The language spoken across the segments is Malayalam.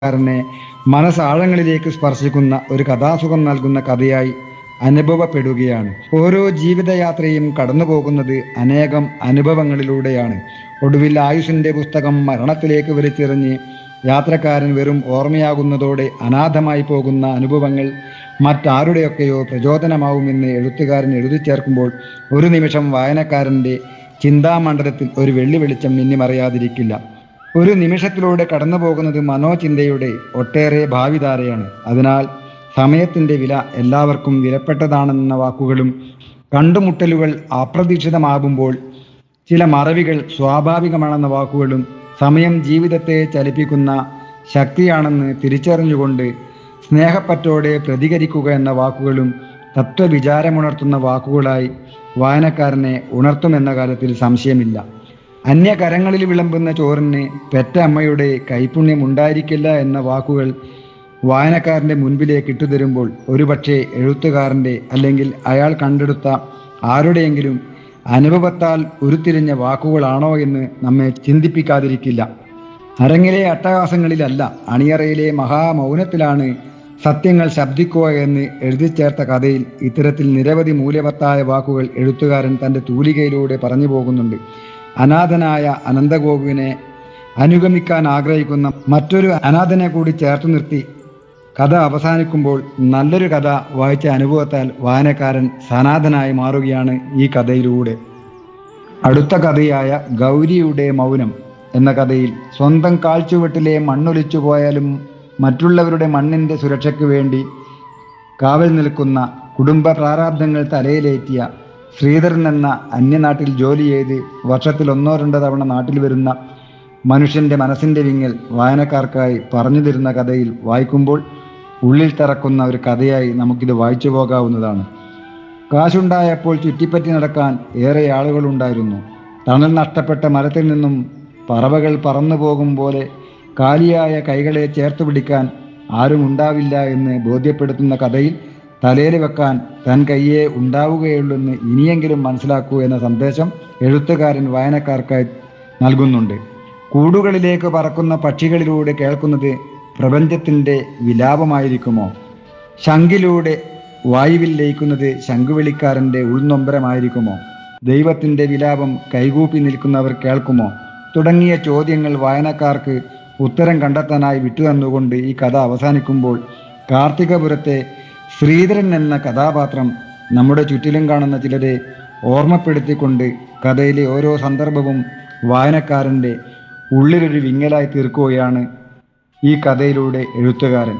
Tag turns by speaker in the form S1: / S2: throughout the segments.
S1: കാരനെ മനസ്സാഴങ്ങളിലേക്ക് സ്പർശിക്കുന്ന ഒരു കഥാസുഖം നൽകുന്ന കഥയായി അനുഭവപ്പെടുകയാണ് ഓരോ ജീവിതയാത്രയും കടന്നു പോകുന്നത് അനേകം അനുഭവങ്ങളിലൂടെയാണ് ഒടുവിൽ ആയുഷിന്റെ പുസ്തകം മരണത്തിലേക്ക് വലിച്ചെറിഞ്ഞ് യാത്രക്കാരൻ വെറും ഓർമ്മയാകുന്നതോടെ അനാഥമായി പോകുന്ന അനുഭവങ്ങൾ മറ്റാരുടെയൊക്കെയോ പ്രചോദനമാവുമെന്ന് എഴുത്തുകാരൻ എഴുതി ചേർക്കുമ്പോൾ ഒരു നിമിഷം വായനക്കാരൻ്റെ ചിന്താമണ്ഡലത്തിൽ ഒരു വെള്ളി വെളിച്ചം മിന്നിമറയാതിരിക്കില്ല ഒരു നിമിഷത്തിലൂടെ കടന്നു പോകുന്നത് മനോചിന്തയുടെ ഒട്ടേറെ ഭാവിധാരയാണ് അതിനാൽ സമയത്തിൻ്റെ വില എല്ലാവർക്കും വിലപ്പെട്ടതാണെന്ന വാക്കുകളും കണ്ടുമുട്ടലുകൾ അപ്രതീക്ഷിതമാകുമ്പോൾ ചില മറവികൾ സ്വാഭാവികമാണെന്ന വാക്കുകളും സമയം ജീവിതത്തെ ചലിപ്പിക്കുന്ന ശക്തിയാണെന്ന് തിരിച്ചറിഞ്ഞുകൊണ്ട് സ്നേഹപ്പറ്റോടെ പ്രതികരിക്കുക എന്ന വാക്കുകളും തത്വവിചാരമുണർത്തുന്ന വാക്കുകളായി വായനക്കാരനെ ഉണർത്തുമെന്ന കാര്യത്തിൽ സംശയമില്ല അന്യകരങ്ങളിൽ വിളമ്പുന്ന ചോറിന് പെറ്റ അമ്മയുടെ കൈപുണ്യം ഉണ്ടായിരിക്കില്ല എന്ന വാക്കുകൾ വായനക്കാരൻ്റെ മുൻപിലേക്ക് ഇട്ടുതരുമ്പോൾ ഒരുപക്ഷെ എഴുത്തുകാരൻ്റെ അല്ലെങ്കിൽ അയാൾ കണ്ടെടുത്ത ആരുടെയെങ്കിലും അനുഭവത്താൽ ഉരുത്തിരിഞ്ഞ വാക്കുകളാണോ എന്ന് നമ്മെ ചിന്തിപ്പിക്കാതിരിക്കില്ല അരങ്ങിലെ അട്ടഹാസങ്ങളിലല്ല അണിയറയിലെ മഹാമൗനത്തിലാണ് സത്യങ്ങൾ ശബ്ദിക്കുക എന്ന് എഴുതി ചേർത്ത കഥയിൽ ഇത്തരത്തിൽ നിരവധി മൂല്യവത്തായ വാക്കുകൾ എഴുത്തുകാരൻ തൻ്റെ തൂലികയിലൂടെ പറഞ്ഞു പോകുന്നുണ്ട് അനാഥനായ അനന്തഗോപുവിനെ അനുഗമിക്കാൻ ആഗ്രഹിക്കുന്ന മറ്റൊരു അനാഥനെ കൂടി ചേർത്ത് നിർത്തി കഥ അവസാനിക്കുമ്പോൾ നല്ലൊരു കഥ വായിച്ച അനുഭവത്താൽ വായനക്കാരൻ സനാഥനായി മാറുകയാണ് ഈ കഥയിലൂടെ അടുത്ത കഥയായ ഗൗരിയുടെ മൗനം എന്ന കഥയിൽ സ്വന്തം കാൽച്ചുവെട്ടിലെ മണ്ണൊലിച്ചു പോയാലും മറ്റുള്ളവരുടെ മണ്ണിൻ്റെ സുരക്ഷയ്ക്ക് വേണ്ടി കാവൽ നിൽക്കുന്ന കുടുംബ പ്രാരാബ്ദങ്ങൾ തലയിലേറ്റിയ ശ്രീധരൻ എന്ന അന്യനാട്ടിൽ ജോലി ചെയ്ത് വർഷത്തിൽ ഒന്നോ രണ്ടോ തവണ നാട്ടിൽ വരുന്ന മനുഷ്യൻ്റെ മനസ്സിൻ്റെ വിങ്ങൽ വായനക്കാർക്കായി പറഞ്ഞു തരുന്ന കഥയിൽ വായിക്കുമ്പോൾ ഉള്ളിൽ തറക്കുന്ന ഒരു കഥയായി നമുക്കിത് വായിച്ചു പോകാവുന്നതാണ് കാശുണ്ടായപ്പോൾ ചുറ്റിപ്പറ്റി നടക്കാൻ ഏറെ ആളുകളുണ്ടായിരുന്നു തണൽ നഷ്ടപ്പെട്ട മരത്തിൽ നിന്നും പറവകൾ പറന്നു പോകും പോലെ കാലിയായ കൈകളെ ചേർത്ത് പിടിക്കാൻ ആരും ഉണ്ടാവില്ല എന്ന് ബോധ്യപ്പെടുത്തുന്ന കഥയിൽ തലയിൽ വെക്കാൻ തൻ കയ്യേ ഉണ്ടാവുകയുള്ളെന്ന് ഇനിയെങ്കിലും മനസ്സിലാക്കൂ എന്ന സന്ദേശം എഴുത്തുകാരൻ വായനക്കാർക്കായി നൽകുന്നുണ്ട് കൂടുകളിലേക്ക് പറക്കുന്ന പക്ഷികളിലൂടെ കേൾക്കുന്നത് പ്രപഞ്ചത്തിൻ്റെ വിലാപമായിരിക്കുമോ ശംഖിലൂടെ വായുവിൽ ലയിക്കുന്നത് ശംഖുവിളിക്കാരൻ്റെ ഉൾനൊമ്പരമായിരിക്കുമോ ദൈവത്തിൻ്റെ വിലാപം കൈകൂപ്പി നിൽക്കുന്നവർ കേൾക്കുമോ തുടങ്ങിയ ചോദ്യങ്ങൾ വായനക്കാർക്ക് ഉത്തരം കണ്ടെത്താനായി വിട്ടുതന്നുകൊണ്ട് ഈ കഥ അവസാനിക്കുമ്പോൾ കാർത്തികപുരത്തെ ശ്രീധരൻ എന്ന കഥാപാത്രം നമ്മുടെ ചുറ്റിലും കാണുന്ന ചിലരെ ഓർമ്മപ്പെടുത്തിക്കൊണ്ട് കഥയിലെ ഓരോ സന്ദർഭവും വായനക്കാരൻ്റെ ഉള്ളിലൊരു വിങ്ങലായി തീർക്കുകയാണ് ഈ കഥയിലൂടെ എഴുത്തുകാരൻ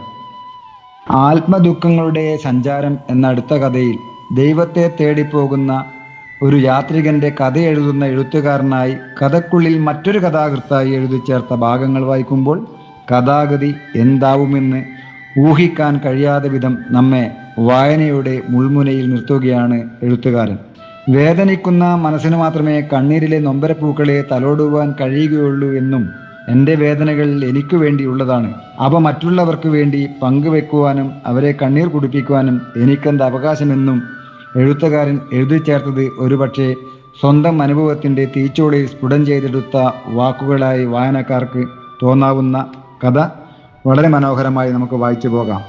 S1: ആത്മദുഃഖങ്ങളുടെ സഞ്ചാരം എന്ന അടുത്ത കഥയിൽ ദൈവത്തെ തേടിപ്പോകുന്ന ഒരു യാത്രികന്റെ കഥ എഴുതുന്ന എഴുത്തുകാരനായി കഥക്കുള്ളിൽ മറ്റൊരു കഥാകൃത്തായി എഴുതി ചേർത്ത ഭാഗങ്ങൾ വായിക്കുമ്പോൾ കഥാഗതി എന്താവുമെന്ന് ഊഹിക്കാൻ കഴിയാതെ വിധം നമ്മെ വായനയുടെ മുൾമുനയിൽ നിർത്തുകയാണ് എഴുത്തുകാരൻ വേദനിക്കുന്ന മനസ്സിന് മാത്രമേ കണ്ണീരിലെ നൊമ്പരപ്പൂക്കളെ തലോടുവാൻ കഴിയുകയുള്ളൂ എന്നും എൻ്റെ വേദനകൾ എനിക്ക് വേണ്ടിയുള്ളതാണ് അവ മറ്റുള്ളവർക്ക് വേണ്ടി പങ്കുവെക്കുവാനും അവരെ കണ്ണീർ കുടിപ്പിക്കുവാനും എനിക്കെന്ത് അവകാശമെന്നും എഴുത്തുകാരൻ എഴുതി ചേർത്തത് ഒരുപക്ഷെ സ്വന്തം അനുഭവത്തിൻ്റെ തീച്ചോടിൽ സ്ഫുടം ചെയ്തെടുത്ത വാക്കുകളായി വായനക്കാർക്ക് തോന്നാവുന്ന കഥ വളരെ മനോഹരമായി നമുക്ക് വായിച്ചു പോകാം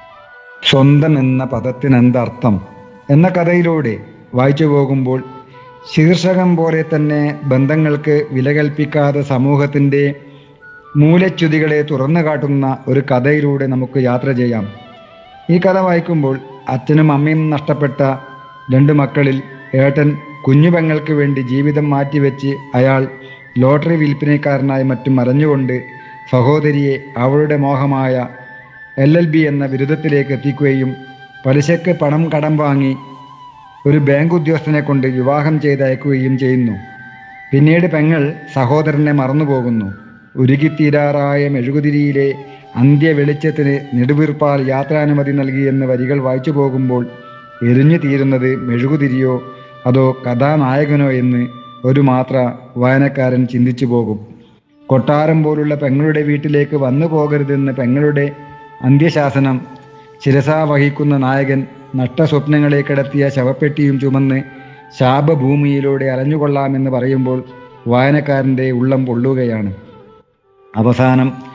S1: സ്വന്തം എന്ന പദത്തിന് എന്തർത്ഥം എന്ന കഥയിലൂടെ വായിച്ചു പോകുമ്പോൾ ശീർഷകം പോലെ തന്നെ ബന്ധങ്ങൾക്ക് വില കൽപ്പിക്കാതെ സമൂഹത്തിൻ്റെ മൂലച്യുതികളെ തുറന്നു കാട്ടുന്ന ഒരു കഥയിലൂടെ നമുക്ക് യാത്ര ചെയ്യാം ഈ കഥ വായിക്കുമ്പോൾ അച്ഛനും അമ്മയും നഷ്ടപ്പെട്ട രണ്ട് മക്കളിൽ ഏട്ടൻ കുഞ്ഞുപെങ്ങൾക്ക് വേണ്ടി ജീവിതം മാറ്റിവെച്ച് അയാൾ ലോട്ടറി വിൽപ്പനക്കാരനായി മറ്റും മറഞ്ഞുകൊണ്ട് സഹോദരിയെ അവളുടെ മോഹമായ എൽ എൽ ബി എന്ന ബിരുദത്തിലേക്ക് എത്തിക്കുകയും പലിശക്ക് പണം കടം വാങ്ങി ഒരു ബാങ്ക് ഉദ്യോഗസ്ഥനെ കൊണ്ട് വിവാഹം ചെയ്തയക്കുകയും ചെയ്യുന്നു പിന്നീട് പെങ്ങൾ സഹോദരനെ മറന്നുപോകുന്നു ഉരുകിത്തീരാറായ മെഴുകുതിരിയിലെ അന്ത്യ വെളിച്ചത്തിന് നെടുവീർപ്പാൽ യാത്രാനുമതി നൽകിയെന്ന് വരികൾ വായിച്ചു പോകുമ്പോൾ എരിഞ്ഞു തീരുന്നത് മെഴുകുതിരിയോ അതോ കഥാനായകനോ എന്ന് ഒരു മാത്ര വായനക്കാരൻ ചിന്തിച്ചു പോകും കൊട്ടാരം പോലുള്ള പെങ്ങളുടെ വീട്ടിലേക്ക് വന്നു പോകരുതെന്ന് പെങ്ങളുടെ അന്ത്യശാസനം ശിരസാ വഹിക്കുന്ന നായകൻ നഷ്ടസ്വപ്നങ്ങളെ കിടത്തിയ ശവപ്പെട്ടിയും ചുമന്ന് ശാപഭൂമിയിലൂടെ അലഞ്ഞുകൊള്ളാമെന്ന് പറയുമ്പോൾ വായനക്കാരൻ്റെ ഉള്ളം പൊള്ളുകയാണ് അവസാനം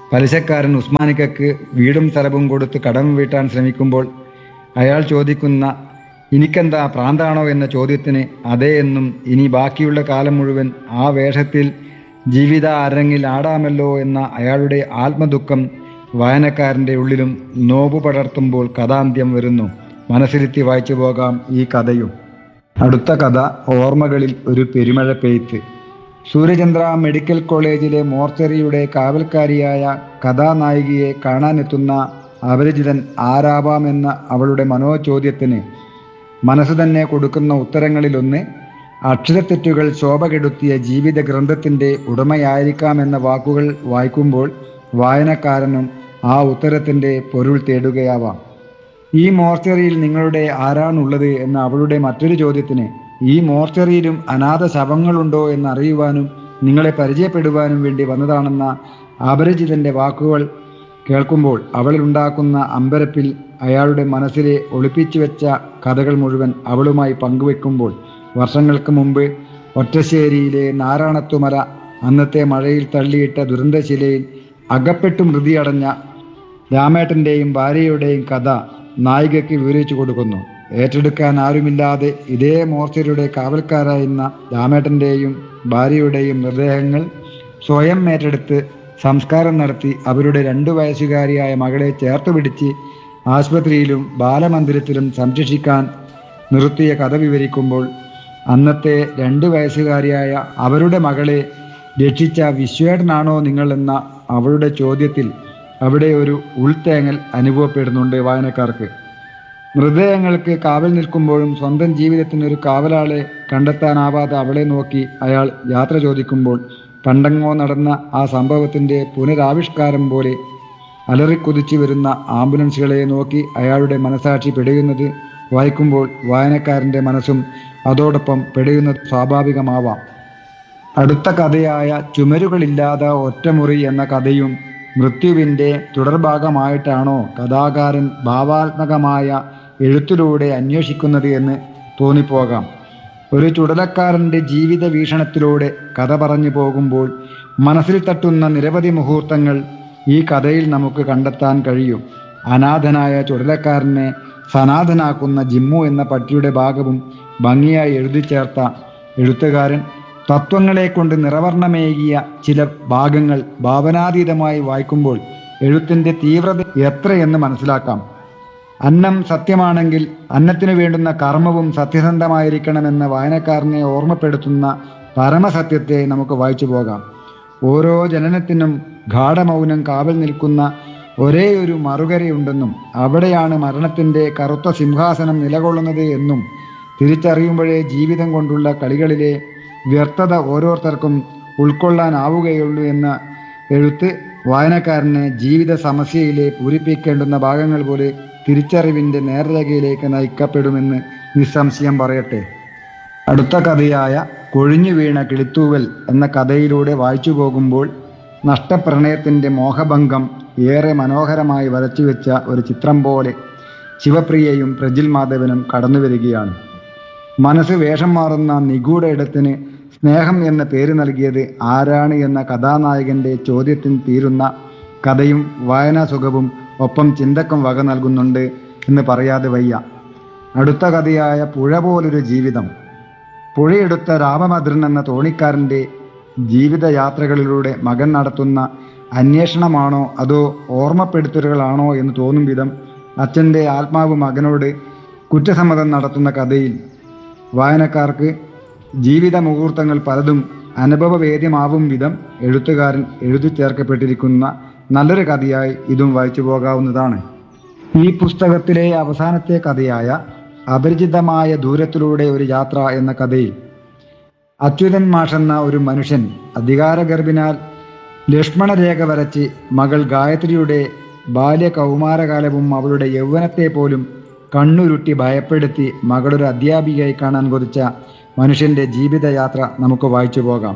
S1: പലിശക്കാരൻ ഉസ്മാനിക്കക്ക് വീടും സ്ഥലവും കൊടുത്ത് കടം വീട്ടാൻ ശ്രമിക്കുമ്പോൾ അയാൾ ചോദിക്കുന്ന എനിക്കെന്താ പ്രാന്താണോ എന്ന ചോദ്യത്തിന് അതേ എന്നും ഇനി ബാക്കിയുള്ള കാലം മുഴുവൻ ആ വേഷത്തിൽ ജീവിത അരങ്ങിൽ ആടാമല്ലോ എന്ന അയാളുടെ ആത്മദുഃഖം വായനക്കാരൻ്റെ ഉള്ളിലും നോബു പടർത്തുമ്പോൾ കഥാന്ത്യം വരുന്നു മനസ്സിരുത്തി വായിച്ചു പോകാം ഈ കഥയും അടുത്ത കഥ ഓർമ്മകളിൽ ഒരു പെരുമഴ പെയ്ത്ത് സൂര്യചന്ദ്ര മെഡിക്കൽ കോളേജിലെ മോർച്ചറിയുടെ കാവൽക്കാരിയായ കഥാനായികയെ കാണാനെത്തുന്ന അപരിചിതൻ ആരാവാമെന്ന അവളുടെ മനോചോദ്യത്തിന് മനസ്സ് തന്നെ കൊടുക്കുന്ന ഉത്തരങ്ങളിലൊന്ന് അക്ഷരത്തെറ്റുകൾ ശോഭ കെടുത്തിയ ജീവിത ഗ്രന്ഥത്തിൻ്റെ ഉടമയായിരിക്കാമെന്ന വാക്കുകൾ വായിക്കുമ്പോൾ വായനക്കാരനും ആ ഉത്തരത്തിൻ്റെ പൊരുൾ തേടുകയാവാം ഈ മോർച്ചറിയിൽ നിങ്ങളുടെ ആരാണുള്ളത് എന്ന അവളുടെ മറ്റൊരു ചോദ്യത്തിന് ഈ മോർച്ചറിയിലും അനാഥ ശവങ്ങളുണ്ടോ എന്നറിയുവാനും നിങ്ങളെ പരിചയപ്പെടുവാനും വേണ്ടി വന്നതാണെന്ന അപരിചിതന്റെ വാക്കുകൾ കേൾക്കുമ്പോൾ അവളിലുണ്ടാക്കുന്ന അമ്പരപ്പിൽ അയാളുടെ മനസ്സിലെ ഒളിപ്പിച്ചു വെച്ച കഥകൾ മുഴുവൻ അവളുമായി പങ്കുവെക്കുമ്പോൾ വർഷങ്ങൾക്ക് മുമ്പ് ഒറ്റശ്ശേരിയിലെ നാരായണത്തുമല അന്നത്തെ മഴയിൽ തള്ളിയിട്ട ദുരന്തശിലയിൽ അകപ്പെട്ടു മൃതിയടഞ്ഞ രാമേട്ടൻ്റെയും ഭാര്യയുടെയും കഥ നായികയ്ക്ക് വിവരിച്ചു കൊടുക്കുന്നു ഏറ്റെടുക്കാൻ ആരുമില്ലാതെ ഇതേ മോർച്ചറിയുടെ കാവൽക്കാരായിരുന്ന രാമേട്ടൻ്റെയും ഭാര്യയുടെയും മൃതദേഹങ്ങൾ സ്വയം ഏറ്റെടുത്ത് സംസ്കാരം നടത്തി അവരുടെ രണ്ടു വയസ്സുകാരിയായ മകളെ ചേർത്ത് പിടിച്ച് ആശുപത്രിയിലും ബാലമന്ദിരത്തിലും സംരക്ഷിക്കാൻ നിർത്തിയ കഥ വിവരിക്കുമ്പോൾ അന്നത്തെ രണ്ടു വയസ്സുകാരിയായ അവരുടെ മകളെ രക്ഷിച്ച വിശ്വേട്ടനാണോ നിങ്ങൾ എന്ന അവളുടെ ചോദ്യത്തിൽ അവിടെ ഒരു ഉൾത്തേങ്ങൽ അനുഭവപ്പെടുന്നുണ്ട് വായനക്കാർക്ക് മൃതദേഹങ്ങൾക്ക് കാവൽ നിൽക്കുമ്പോഴും സ്വന്തം ജീവിതത്തിന് ഒരു കാവലാളെ കണ്ടെത്താനാവാതെ അവളെ നോക്കി അയാൾ യാത്ര ചോദിക്കുമ്പോൾ പണ്ടങ്ങോ നടന്ന ആ സംഭവത്തിൻ്റെ പുനരാവിഷ്കാരം പോലെ അലറിക്കുതിച്ചു വരുന്ന ആംബുലൻസുകളെ നോക്കി അയാളുടെ മനസാക്ഷി പെടുന്നത് വായിക്കുമ്പോൾ വായനക്കാരൻ്റെ മനസ്സും അതോടൊപ്പം പെടുന്നത് സ്വാഭാവികമാവാം അടുത്ത കഥയായ ചുമരുകളില്ലാതെ ഒറ്റമുറി എന്ന കഥയും മൃത്യുവിൻ്റെ തുടർഭാഗമായിട്ടാണോ കഥാകാരൻ ഭാവാത്മകമായ എഴുത്തിലൂടെ അന്വേഷിക്കുന്നത് എന്ന് തോന്നിപ്പോകാം ഒരു ചുടലക്കാരൻ്റെ ജീവിത വീക്ഷണത്തിലൂടെ കഥ പറഞ്ഞു പോകുമ്പോൾ മനസ്സിൽ തട്ടുന്ന നിരവധി മുഹൂർത്തങ്ങൾ ഈ കഥയിൽ നമുക്ക് കണ്ടെത്താൻ കഴിയും അനാഥനായ ചുടലക്കാരനെ സനാഥനാക്കുന്ന ജിമ്മു എന്ന പട്ടിയുടെ ഭാഗവും ഭംഗിയായി എഴുതി ചേർത്ത എഴുത്തുകാരൻ തത്വങ്ങളെ കൊണ്ട് നിറവർണ്ണമേകിയ ചില ഭാഗങ്ങൾ ഭാവനാതീതമായി വായിക്കുമ്പോൾ എഴുത്തിൻ്റെ തീവ്രത എത്രയെന്ന് മനസ്സിലാക്കാം അന്നം സത്യമാണെങ്കിൽ അന്നത്തിനു വേണ്ടുന്ന കർമ്മവും സത്യസന്ധമായിരിക്കണമെന്ന വായനക്കാരനെ ഓർമ്മപ്പെടുത്തുന്ന പരമസത്യത്തെ നമുക്ക് വായിച്ചു പോകാം ഓരോ ജനനത്തിനും ഗാഠമൗനം കാവൽ നിൽക്കുന്ന ഒരേ ഒരു മറുകരയുണ്ടെന്നും അവിടെയാണ് മരണത്തിൻ്റെ കറുത്ത സിംഹാസനം നിലകൊള്ളുന്നത് എന്നും തിരിച്ചറിയുമ്പോഴേ ജീവിതം കൊണ്ടുള്ള കളികളിലെ വ്യർത്ഥത ഓരോരുത്തർക്കും ഉൾക്കൊള്ളാനാവുകയുള്ളൂ എന്ന എഴുത്ത് വായനക്കാരനെ ജീവിത സമസ്യയിലെ പൂരിപ്പിക്കേണ്ടുന്ന ഭാഗങ്ങൾ പോലെ തിരിച്ചറിവിൻ്റെ നേർരേഖയിലേക്ക് നയിക്കപ്പെടുമെന്ന് നിസ്സംശയം പറയട്ടെ അടുത്ത കഥയായ കൊഴിഞ്ഞു വീണ കിളിത്തൂവൽ എന്ന കഥയിലൂടെ വായിച്ചു പോകുമ്പോൾ നഷ്ടപ്രണയത്തിൻ്റെ മോഹഭംഗം ഏറെ മനോഹരമായി വരച്ചു വെച്ച ഒരു ചിത്രം പോലെ ശിവപ്രിയയും പ്രജിൽ മാധവനും കടന്നു വരികയാണ് മനസ്സ് വേഷം മാറുന്ന നിഗൂഢ ഇടത്തിന് സ്നേഹം എന്ന പേര് നൽകിയത് ആരാണ് എന്ന കഥാനായകന്റെ ചോദ്യത്തിന് തീരുന്ന കഥയും വായനാസുഖവും ഒപ്പം ചിന്തക്കും വക നൽകുന്നുണ്ട് എന്ന് പറയാതെ വയ്യ അടുത്ത കഥയായ പുഴ പോലൊരു ജീവിതം പുഴയെടുത്ത രാമഭദ്രൻ എന്ന തോണിക്കാരൻ്റെ ജീവിതയാത്രകളിലൂടെ മകൻ നടത്തുന്ന അന്വേഷണമാണോ അതോ ഓർമ്മപ്പെടുത്തലുകളാണോ എന്ന് തോന്നും വിധം അച്ഛൻ്റെ ആത്മാവ് മകനോട് കുറ്റസമ്മതം നടത്തുന്ന കഥയിൽ വായനക്കാർക്ക് ജീവിത മുഹൂർത്തങ്ങൾ പലതും അനുഭവവേദ്യമാവും വിധം എഴുത്തുകാരൻ എഴുതി ചേർക്കപ്പെട്ടിരിക്കുന്ന നല്ലൊരു കഥയായി ഇതും വായിച്ചു പോകാവുന്നതാണ് ഈ പുസ്തകത്തിലെ അവസാനത്തെ കഥയായ അപരിചിതമായ ദൂരത്തിലൂടെ ഒരു യാത്ര എന്ന കഥയിൽ അച്യുതൻ മാഷെന്ന ഒരു മനുഷ്യൻ അധികാരഗർഭിനാൽ ലക്ഷ്മണരേഖ വരച്ച് മകൾ ഗായത്രിയുടെ ബാല്യ കൗമാരകാലവും അവളുടെ യൗവനത്തെ പോലും കണ്ണുരുട്ടി ഭയപ്പെടുത്തി മകളൊരു അധ്യാപികയായി കാണാൻ കൊതിച്ച മനുഷ്യന്റെ ജീവിതയാത്ര നമുക്ക് വായിച്ചു പോകാം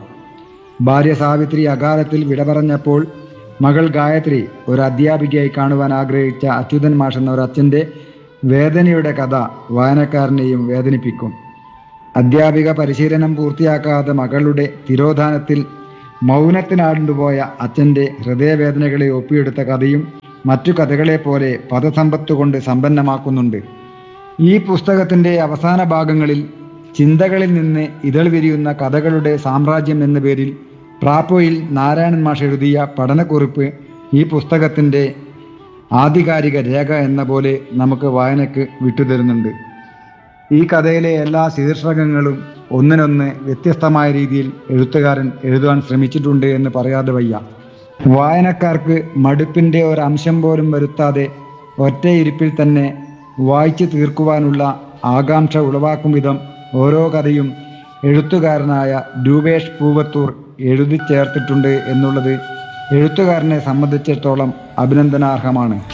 S1: ഭാര്യ സാവിത്രി അകാലത്തിൽ വിട പറഞ്ഞപ്പോൾ മകൾ ഗായത്രി ഒരു അധ്യാപികയായി കാണുവാൻ ആഗ്രഹിച്ച അച്യുതൻ മാഷ് എന്ന ഒരു അച്ഛൻ്റെ വേദനയുടെ കഥ വായനക്കാരനെയും വേദനിപ്പിക്കും അധ്യാപിക പരിശീലനം പൂർത്തിയാക്കാതെ മകളുടെ തിരോധാനത്തിൽ മൗനത്തിനാണ്ടുപോയ അച്ഛൻ്റെ ഹൃദയവേദനകളെ ഒപ്പിയെടുത്ത കഥയും മറ്റു കഥകളെ പോലെ പദസമ്പത്ത് കൊണ്ട് സമ്പന്നമാക്കുന്നുണ്ട് ഈ പുസ്തകത്തിൻ്റെ അവസാന ഭാഗങ്ങളിൽ ചിന്തകളിൽ നിന്ന് ഇതൾ വിരിയുന്ന കഥകളുടെ സാമ്രാജ്യം എന്ന പേരിൽ പ്രാപ്പോയിൽ നാരായണൻ മാഷ് എഴുതിയ പഠനക്കുറിപ്പ് ഈ പുസ്തകത്തിൻ്റെ ആധികാരിക രേഖ എന്ന പോലെ നമുക്ക് വായനയ്ക്ക് വിട്ടുതരുന്നുണ്ട് ഈ കഥയിലെ എല്ലാ ശീർഷകങ്ങളും ഒന്നിനൊന്ന് വ്യത്യസ്തമായ രീതിയിൽ എഴുത്തുകാരൻ എഴുതുവാൻ ശ്രമിച്ചിട്ടുണ്ട് എന്ന് പറയാതെ വയ്യ വായനക്കാർക്ക് മടുപ്പിൻ്റെ ഒരംശം പോലും വരുത്താതെ ഒറ്റയിരിപ്പിൽ തന്നെ വായിച്ചു തീർക്കുവാനുള്ള ആകാംക്ഷ ഉളവാക്കും വിധം ഓരോ കഥയും എഴുത്തുകാരനായ രൂപേഷ് പൂവത്തൂർ എഴുതി ചേർത്തിട്ടുണ്ട് എന്നുള്ളത് എഴുത്തുകാരനെ സംബന്ധിച്ചിടത്തോളം അഭിനന്ദനാർഹമാണ്